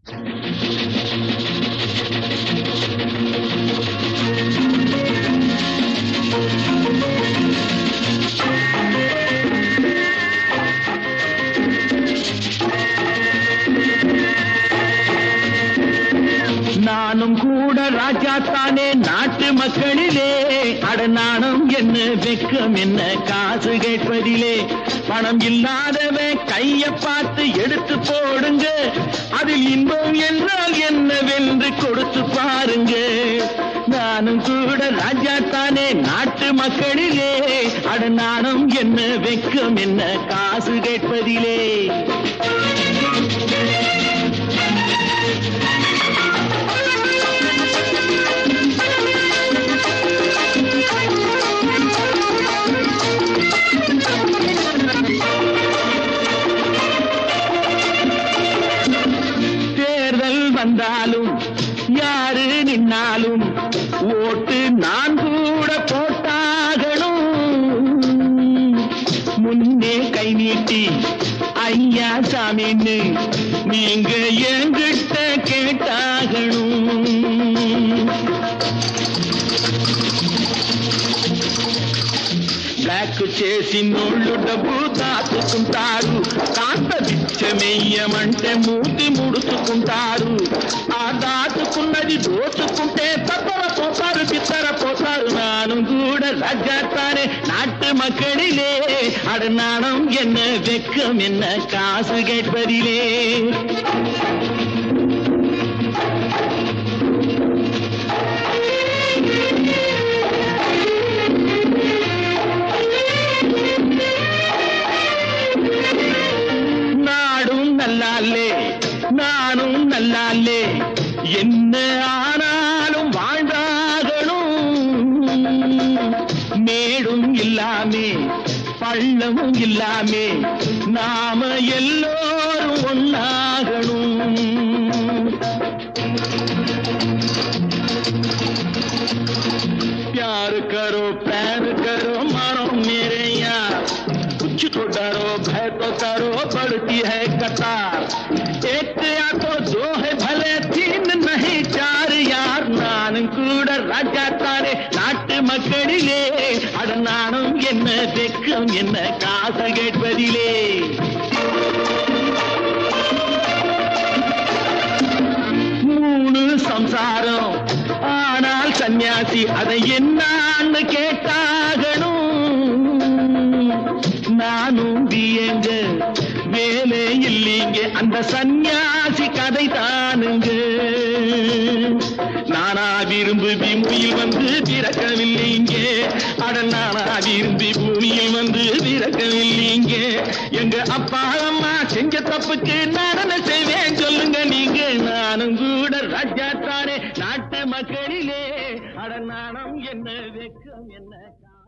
நானும் கூட ராஜா தானே நாட்டு மக்களிலே அடநாணம் என்ன வெக்கம் என்ன காசு கேட்பதிலே பணம் இல்லாதவன் கைய பார்த்து எடுத்து போடுங்க அதில் இன்பம் என்றால் என்னவென்று கொடுத்து பாருங்க நானும் கூட ராஜா தானே நாட்டு மக்களிலே அடநாணம் என்ன வெக்கம் என்ன காசு கேட்பதிலே தேர்தல் வந்தாலும் யாரு நின்னாலும் ஓட்டு நான் கூட போட்டாகணும் முன்னே கை நீட்டி ஐயா சாமின்னு நீங்க என்கிட்ட கேட்டாகணும் బ్లాక్ చేసి నోళ్ళు డబ్బు దాచుకుంటారు కాస్త బిచ్చమెయ్యమంటే మూతి ముడుచుకుంటారు ఆ దాచుకున్నది దోచుకుంటే తప్పర పోతారు బిత్తర పోతారు நானும் கூட ராஜாத்தானே நாட்டு மக்களிலே அடநாணம் என்ன வெக்கம் என்ன காசு கேட்பதிலே நாடும் நல்லாலே நானும் நல்லாலே என்ன ஆனாலும் வாழ்ந்தாகணும் மேடும் இல்லாமே பள்ளமும் இல்லாமே நாம எல்லோரும் ஒன்னாகணும் प्यार करो प्यार करो मारो मेरे यार कुछ तो डरो भय तो करो बढ़ती है कतार एक या तो दो है भले तीन नहीं चार यार நானும் கூட ராஜா தானே நாட்டு மக்களிலே அட நானும் என்ன வெக்கம் என்ன காசு கேட்பதிலே மூணு சம்சாரம் ஆனால் சந்நியாசி அதை என்னான்னு கேட்டாகணும் நானும் பியங்க வேலை இல்லீங்க அந்த சந்நியாசி கதை தானுங்க நானா விரும்பி பூமியில் வந்து பிறக்கவில்லைங்க அட நானா விரும்பி பூமியில் வந்து பிறக்கவில்லைங்க எங்க அப்பா அம்மா செஞ்ச தப்புக்கு நான் என்ன செய்வேன் சொல்லுங்க நீங்க நானும் கூட ராஜா தானே நாட்டு மக்களிலே அட நாணம் என்ன வெக்கம் என்ன